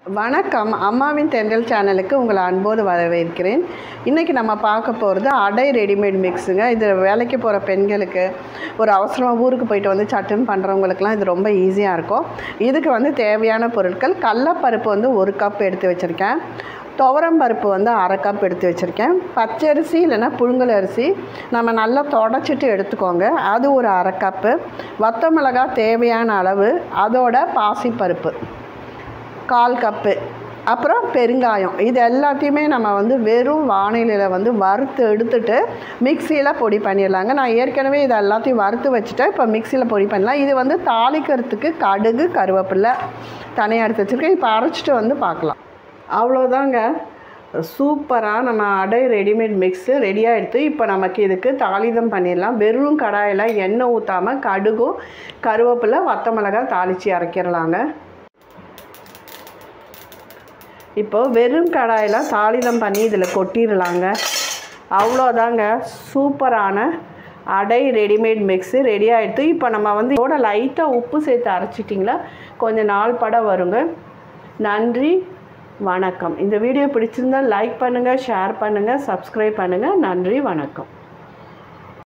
வணக்கம் அம்மாவின் தென்றல் சேனலுக்கு உங்களை அன்போடு வரவேற்கிறேன் இன்றைக்கி நம்ம பார்க்க போகிறது அடை ரெடிமேட் மிக்ஸுங்க இது வேலைக்கு போகிற பெண்களுக்கு ஒரு அவசரமாக ஊருக்கு போயிட்டு வந்து சட்டுன்னு பண்ணுறவங்களுக்குலாம் இது ரொம்ப ஈஸியாக இருக்கும் இதுக்கு வந்து தேவையான பொருட்கள் கடலப்பருப்பு வந்து ஒரு கப் எடுத்து வச்சுருக்கேன் துவரம் பருப்பு வந்து அரை கப் எடுத்து வச்சுருக்கேன் பச்சரிசி இல்லைன்னா புழுங்கல் அரிசி நம்ம நல்லா தொடச்சிட்டு எடுத்துக்கோங்க அது ஒரு அரை கப்பு வத்த மிளகாய் தேவையான அளவு அதோட பாசிப்பருப்பு கால் கப்பு அப்புறம் பெருங்காயம் இது எல்லாத்தையுமே நம்ம வந்து வெறும் வானிலையில் வந்து வறுத்து எடுத்துட்டு மிக்சியில் பொடி பண்ணிடலாங்க நான் ஏற்கனவே இது எல்லாத்தையும் வறுத்து வச்சுட்டேன் இப்போ மிக்சியில் பொடி பண்ணலாம் இது வந்து தாளிக்கிறதுக்கு கடுகு கருவேப்பிலை தனியாக எடுத்து வச்சுருக்கேன் இப்போ அரைச்சிட்டு வந்து பார்க்கலாம் அவ்வளோதாங்க சூப்பராக நம்ம அடை ரெடிமேட் மிக்ஸு ரெடியாக எடுத்து இப்போ நமக்கு இதுக்கு தாளிதம் பண்ணிடலாம் வெறும் கடாயில் எண்ணெய் ஊற்றாமல் கடுகும் கருவேப்பிலை வத்த மிளகாய் தாளித்து அரைக்கிறலாங்க இப்போ வெறும் கடாயில் தாளிதம் பண்ணி இதில் கொட்டிடலாங்க அவ்வளோதாங்க சூப்பரான அடை ரெடிமேட் மிக்ஸு ரெடி ஆகிடுது இப்போ நம்ம வந்து இதோட லைட்டாக உப்பு சேர்த்து அரைச்சிட்டிங்களா கொஞ்சம் நாள் பட வருங்க நன்றி வணக்கம் இந்த வீடியோ பிடிச்சிருந்தால் லைக் பண்ணுங்கள் ஷேர் பண்ணுங்கள் சப்ஸ்கிரைப் பண்ணுங்கள் நன்றி வணக்கம்